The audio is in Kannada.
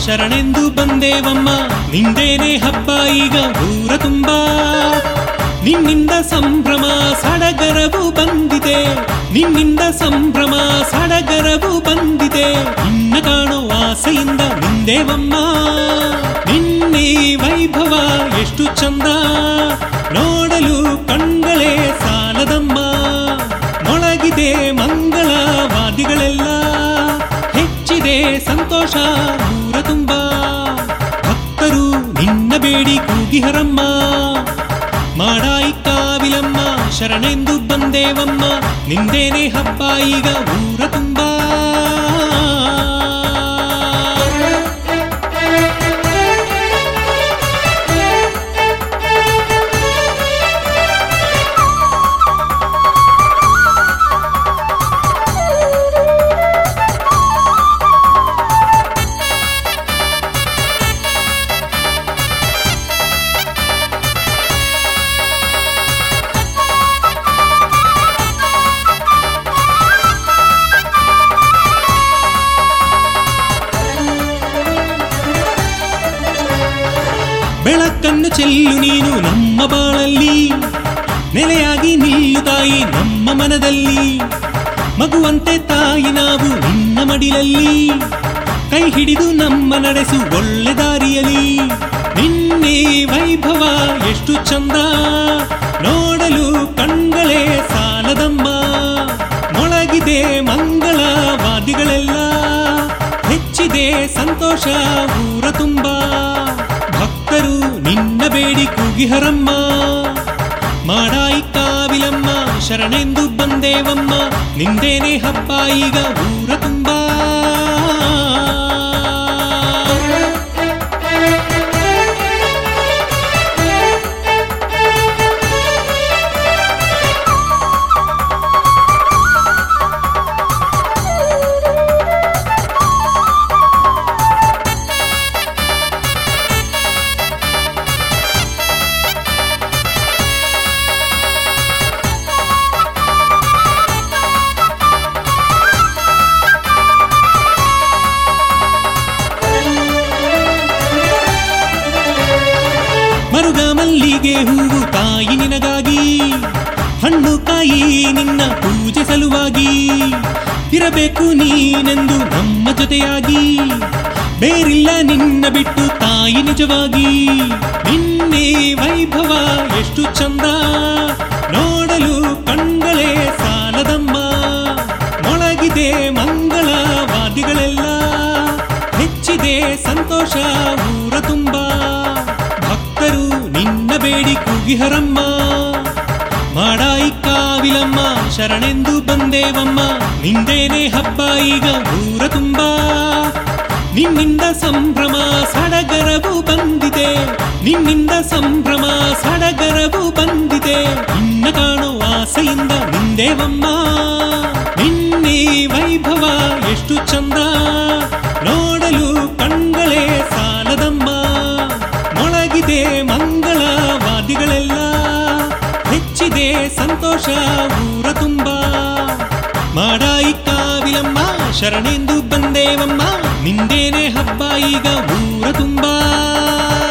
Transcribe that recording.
ಶರಣೆಂದು ಬಂದೇವಮ್ಮ ನಿಂದೇನೆ ಹಬ್ಬ ಈಗ ಊರ ತುಂಬಾ ನಿನ್ನಿಂದ ಸಂಭ್ರಮ ಸಡಗರವು ಬಂದಿದೆ ನಿನ್ನಿಂದ ಸಂಭ್ರಮ ಸಡಗರವು ಬಂದಿದೆ ನಿನ್ನ ಕಾಣೋ ಆಸೆಯಿಂದ ನಿಂದೇವಮ್ಮ ನಿನ್ನೆ ವೈಭವ ಎಷ್ಟು ಚಂದ ನೋಡಲು ಕಣ್ಗಳೇ ಸಾಲದಮ್ಮ ಮೊಳಗಿದೆ ಮಂಗಳವಾದಿಗಳೆಲ್ಲ ಹೆಚ್ಚಿದೆ ಸಂತೋಷ ಊರ ತುಂಬ ಭಕ್ತರು ನಿನ್ನ ಬೇಡಿ ಕೂಗಿಹರಮ್ಮ ಮಾಡಾಯಿ ಕಾವಿಲಮ್ಮ ಶರಣೆಂದು ಬಂದೇವಮ್ಮ ನಿಂದೇನೆ ಹಬ್ಬ ಈಗ ಊರ ತುಂಬಾ ಬೆಳಕನ್ನು ಚೆಲ್ಲು ನೀನು ನಮ್ಮ ಬಾಳಲ್ಲಿ ನೆಲೆಯಾಗಿ ನಿಲ್ಲು ತಾಯಿ ನಮ್ಮ ಮನದಲ್ಲಿ ಮಗುವಂತೆ ತಾಯಿ ನಾವು ನಿನ್ನ ಮಡಿಲಲ್ಲಿ ಕೈ ಹಿಡಿದು ನಮ್ಮ ನಡೆಸು ಒಳ್ಳೆ ದಾರಿಯಲಿ ನಿನ್ನೆ ವೈಭವ ಎಷ್ಟು ಚಂದ ನೋಡಲು ಕಣ್ಗಳೇ ಸಾಲದಮ್ಮ ಮೊಳಗಿದೆ ಮಂಗಳವಾದಿಗಳೆಲ್ಲ ಹೆಚ್ಚಿದೆ ಸಂತೋಷ ಊರ ತುಂಬ ಭಕ್ತರು ನಿನ್ನ ಬೇಡಿ ಕೂಗಿಹರಮ್ಮ ಮಾಡಾಯಿ ಕಾವಿಲಮ್ಮ ಶರಣೆಂದು ಬಂದೇವಮ್ಮ ನಿಂದೇನೆ ಹಬ್ಬ ಈಗ ಊರ ತುಂಬಾ ಮರುಗ ಮಲ್ಲಿಗೆ ಹೂವು ತಾಯಿ ನಿನಗಾಗಿ ಹಣ್ಣು ಕಾಯಿ ನಿನ್ನ ಪೂಜೆ ಸಲುವಾಗಿ ಇರಬೇಕು ನೀನೆಂದು ನಮ್ಮ ಜೊತೆಯಾಗಿ ಬೇರಿಲ್ಲ ನಿನ್ನ ಬಿಟ್ಟು ತಾಯಿ ನಿಜವಾಗಿ ನಿನ್ನೆ ವೈಭವ ಎಷ್ಟು ಚಂದ ನೋಡಲು ಕಣ್ಗಳೇ ಸಾಲದಮ್ಮ ಮೊಳಗಿದೆ ಮಂಗಳವಾದಿಗಳೆಲ್ಲ ಹೆಚ್ಚಿದೆ ಸಂತೋಷ ಊರ ತುಂಬ ಭಕ್ತರು ನಿನ್ನ ಬೇಡಿ ಕೂಗಿಹರಮ್ಮ ಮಾಡಾಯಿ ಕಾವಿಲಮ್ಮ ಶರಣೆಂದು ಬಂದೇವಮ್ಮ ನಿಂದೇನೆ ಹಬ್ಬ ಈಗ ಊರ ತುಂಬ ನಿನ್ನಿಂದ ಸಂಭ್ರಮ ಸಡಗರವು ಬಂದಿದೆ ನಿನ್ನಿಂದ ಸಂಭ್ರಮ ಸಡಗರವು ಬಂದಿದೆ ನಿನ್ನ ಕಾಣೋ ಆಸೆಯಿಂದ ನಿಂದೇವಮ್ಮ ನಿನ್ನೆ ವೈಭವ ಎಷ್ಟು ಚಂದ ನೋಡಲು ಕಣ್ಗಳೇ ಸಾಲದಮ್ಮ ಮೊಳಗಿದೆ ಮಂಗಳವಾದಿಗಳೆಲ್ಲ ಹೆಚ್ಚಿದೆ ಸಂತೋಷ ಊರ ತುಂಬ ಮಾಡಾಯಿ ಕಾವಿಲಮ್ಮ ಶರಣೆಂದು ಬಂದೇವಮ್ಮ ನಿಂದೇನೆ ಹಬ್ಬ ಈಗ ಊರ ತುಂಬಾ